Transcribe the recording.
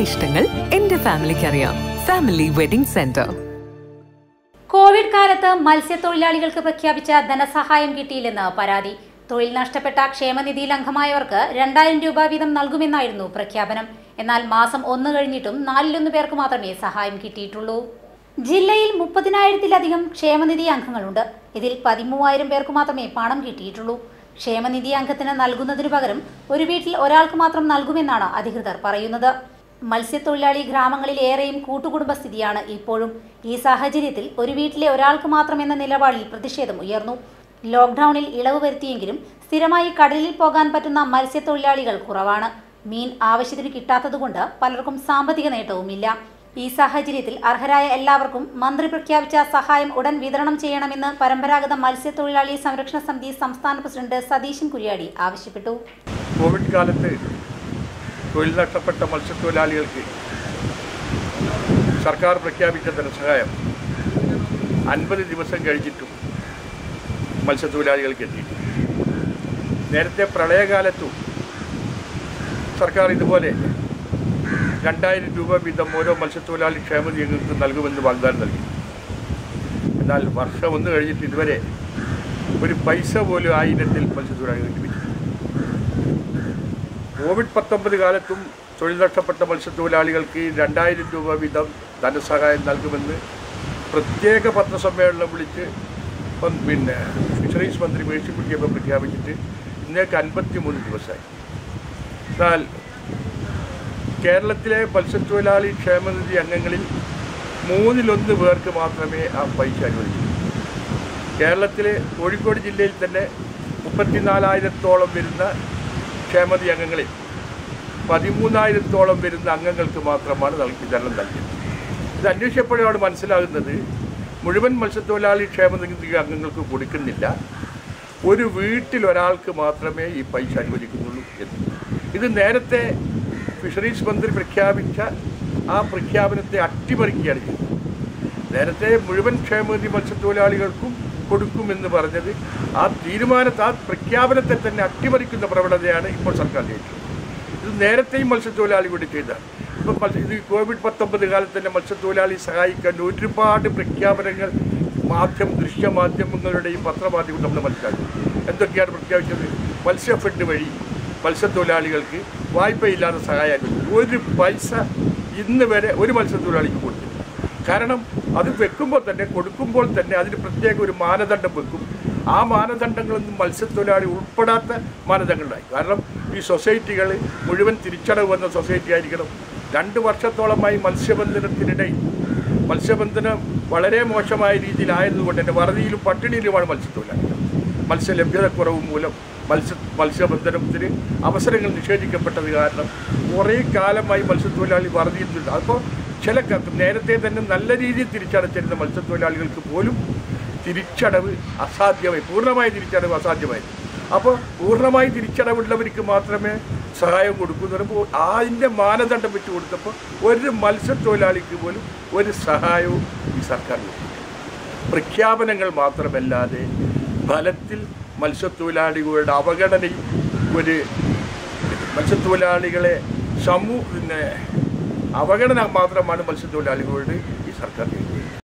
ഇഷ്ടങ്ങൾ എന്റെ ഫാമിലിക്ക് അറിയാം ഫാമിലി വെഡിംഗ് സെന്റർ കോവിഡ് കാലത്ത് മത്സ്യത്തൊഴിലാളികൾക്ക് പ്രഖ്യാപിച്ച ധനസഹായം കിട്ടിയില്ലെന്ന് പരാതി തൊഴിൽ നഷ്ടപ്പെട്ട ക്ഷേമനിധിയിൽ അംഗമായവർക്ക് രണ്ടായിരം രൂപ വീതം നൽകുമെന്നായിരുന്നു പ്രഖ്യാപനം എന്നാൽ മാസം ഒന്ന് കഴിഞ്ഞിട്ടും നാലിലൊന്ന് പേർക്ക് മാത്രമേ സഹായം കിട്ടിയിട്ടുള്ളൂ ജില്ലയിൽ മുപ്പതിനായിരത്തിലധികം ക്ഷേമനിധി അംഗങ്ങളുണ്ട് ഇതിൽ പതിമൂവായിരം പേർക്ക് മാത്രമേ പണം കിട്ടിയിട്ടുള്ളൂ ക്ഷേമനിധി അംഗത്തിന് നൽകുന്നതിനു പകരം ഒരു വീട്ടിൽ ഒരാൾക്ക് മാത്രം നൽകുമെന്നാണ് അധികൃതർ പറയുന്നത് മത്സ്യത്തൊഴിലാളി ഗ്രാമങ്ങളിൽ ഏറെയും കൂട്ടുകുടുംബ സ്ഥിതിയാണ് ഇപ്പോഴും ഈ സാഹചര്യത്തിൽ ഒരു വീട്ടിലെ ഒരാൾക്ക് മാത്രം എന്ന നിലപാടിൽ പ്രതിഷേധം ഉയർന്നു ലോക്ക്ഡൌണിൽ ഇളവ് വരുത്തിയെങ്കിലും സ്ഥിരമായി കടലിൽ പോകാൻ പറ്റുന്ന മത്സ്യത്തൊഴിലാളികൾ കുറവാണ് മീൻ ആവശ്യത്തിന് കിട്ടാത്തതുകൊണ്ട് പലർക്കും സാമ്പത്തിക നേട്ടവുമില്ല ഈ സാഹചര്യത്തിൽ അർഹരായ എല്ലാവർക്കും മന്ത്രി പ്രഖ്യാപിച്ച സഹായം ഉടൻ വിതരണം ചെയ്യണമെന്ന് പരമ്പരാഗത മത്സ്യത്തൊഴിലാളി സംരക്ഷണ സമിതി സംസ്ഥാന പ്രസിഡന്റ് സതീശൻ കുര്യാടി ആവശ്യപ്പെട്ടു കോവിഡ് കാലത്ത് തൊഴിൽ നഷ്ടപ്പെട്ട മത്സ്യത്തൊഴിലാളികൾക്ക് സർക്കാർ പ്രഖ്യാപിച്ച ധനസഹായം അൻപത് ദിവസം കഴിഞ്ഞിട്ടും മത്സ്യത്തൊഴിലാളികൾക്ക് എത്തി നേരത്തെ പ്രളയകാലത്തും സർക്കാർ ഇതുപോലെ രണ്ടായിരം രൂപ വീതം ഓരോ മത്സ്യത്തൊഴിലാളി ക്ഷേമനിധി അംഗങ്ങൾക്ക് നൽകുമെന്ന് വാഗ്ദാനം നൽകി എന്നാൽ വർഷം ഒന്ന് കഴിഞ്ഞിട്ട് ഇതുവരെ ഒരു പൈസ പോലും ആ ഇനത്തിൽ മത്സ്യത്തൊഴിലാളികൾക്ക് ലഭിച്ചു കോവിഡ് പത്തൊമ്പത് കാലത്തും തൊഴിൽ നഷ്ടപ്പെട്ട മത്സ്യത്തൊഴിലാളികൾക്ക് രണ്ടായിരം രൂപ വീതം ധനസഹായം നൽകുമെന്ന് പ്രത്യേക പത്രസമ്മേളനം വിളിച്ച് ഇപ്പം പിന്നെ ഫിഷറീസ് മന്ത്രി മേഴ്സിക്കുട്ടിയപ്പം പ്രഖ്യാപിച്ചിട്ട് ഇന്നേക്ക് അൻപത്തി മൂന്ന് ദിവസമായി എന്നാൽ കേരളത്തിലെ മത്സ്യത്തൊഴിലാളി ക്ഷേമനിധി അംഗങ്ങളിൽ മൂന്നിലൊന്ന് പേർക്ക് മാത്രമേ ആ പൈസ അനുവദിക്കൂ കേരളത്തിലെ കോഴിക്കോട് ജില്ലയിൽ തന്നെ മുപ്പത്തിനാലായിരത്തോളം വരുന്ന ക്ഷേമതി അംഗങ്ങളിൽ പതിമൂന്നായിരത്തോളം വരുന്ന അംഗങ്ങൾക്ക് മാത്രമാണ് നൽകി വിതരണം നൽകിയത് ഇത് അന്വേഷിച്ചപ്പോഴാണ് മനസ്സിലാകുന്നത് മുഴുവൻ മത്സ്യത്തൊഴിലാളി ക്ഷേമനിധി അംഗങ്ങൾക്ക് കൊടുക്കുന്നില്ല ഒരു വീട്ടിൽ ഒരാൾക്ക് മാത്രമേ ഈ പൈസ അനുവദിക്കുന്നുള്ളൂ എന്ന് ഇത് നേരത്തെ ഫിഷറീസ് മന്ത്രി പ്രഖ്യാപിച്ച ആ പ്രഖ്യാപനത്തെ അട്ടിമറിക്കുകയാണ് ചെയ്തത് നേരത്തെ മുഴുവൻ ക്ഷേമനിധി മത്സ്യത്തൊഴിലാളികൾക്കും കൊടുക്കുമെന്ന് പറഞ്ഞത് ആ തീരുമാനത്തെ ആ പ്രഖ്യാപനത്തെ തന്നെ അട്ടിമറിക്കുന്ന പ്രവണതയാണ് ഇപ്പോൾ സർക്കാർ ചെയ്തിട്ടുള്ളത് ഇത് നേരത്തെയും മത്സ്യത്തൊഴിലാളി കൂടി ചെയ്തതാണ് ഇപ്പം മത്സ്യ ഇത് കോവിഡ് പത്തൊമ്പത് കാലത്ത് തന്നെ മത്സ്യത്തൊഴിലാളി സഹായിക്കാൻ ഒരുപാട് പ്രഖ്യാപനങ്ങൾ മാധ്യമ ദൃശ്യമാധ്യമങ്ങളുടെയും പത്രമാധ്യമങ്ങളും നമ്മൾ മനസ്സിലാക്കി എന്തൊക്കെയാണ് പ്രഖ്യാപിച്ചത് മത്സ്യഫെഡ് വഴി മത്സ്യത്തൊഴിലാളികൾക്ക് വായ്പയില്ലാതെ സഹായം അനുവദിച്ചു. ഒരു പൈസ ഇന്ന് വരെ ഒരു മത്സ്യത്തൊഴിലാളിക്ക് കൊടുത്തില്ല കാരണം അത് വെക്കുമ്പോൾ തന്നെ കൊടുക്കുമ്പോൾ തന്നെ അതിന് പ്രത്യേക ഒരു മാനദണ്ഡം വെക്കും ആ മാനദണ്ഡങ്ങളൊന്നും മത്സ്യത്തൊഴിലാളി ഉൾപ്പെടാത്ത മാനദണ്ഡങ്ങളായി കാരണം ഈ സൊസൈറ്റികൾ മുഴുവൻ തിരിച്ചടവ് വന്ന സൊസൈറ്റി ആയിരിക്കണം രണ്ട് വർഷത്തോളമായി മത്സ്യബന്ധനത്തിനിടയിൽ മത്സ്യബന്ധനം വളരെ മോശമായ രീതിയിലായതുകൊണ്ട് തന്നെ വറുതിയിലും പട്ടിണിയിലുമാണ് മത്സ്യത്തൊഴിലാളികൾ മത്സ്യലഭ്യതക്കുറവ് മൂലം മത്സ്യ മത്സ്യബന്ധനത്തിന് അവസരങ്ങൾ നിഷേധിക്കപ്പെട്ടത് കാരണം കുറേ കാലമായി മത്സ്യത്തൊഴിലാളി വറുതിയിൽ അപ്പോൾ ചില ക- നേരത്തെ തന്നെ നല്ല രീതിയിൽ തിരിച്ചടച്ചിരുന്ന മത്സ്യത്തൊഴിലാളികൾക്ക് പോലും തിരിച്ചടവ് അസാധ്യമായി പൂർണ്ണമായ തിരിച്ചടവ് അസാധ്യമായി അപ്പോൾ പൂർണ്ണമായി തിരിച്ചടവുള്ളവർക്ക് മാത്രമേ സഹായം കൊടുക്കൂ എന്ന് പറയുമ്പോൾ അതിൻ്റെ മാനദണ്ഡം വെച്ച് കൊടുത്തപ്പോൾ ഒരു മത്സ്യത്തൊഴിലാളിക്ക് പോലും ഒരു സഹായവും ഈ സർക്കാർ കൊടുക്കില്ല പ്രഖ്യാപനങ്ങൾ മാത്രമല്ലാതെ ഫലത്തിൽ മത്സ്യത്തൊഴിലാളികളുടെ അവഗണനയും ഒരു മത്സ്യത്തൊഴിലാളികളെ സമൂഹ പിന്നെ അവഗണന മാത്രമാണ് മത്സ്യത്തൊഴിലാളികളുടെ ഈ സർക്കാർ ചെയ്യുന്നത്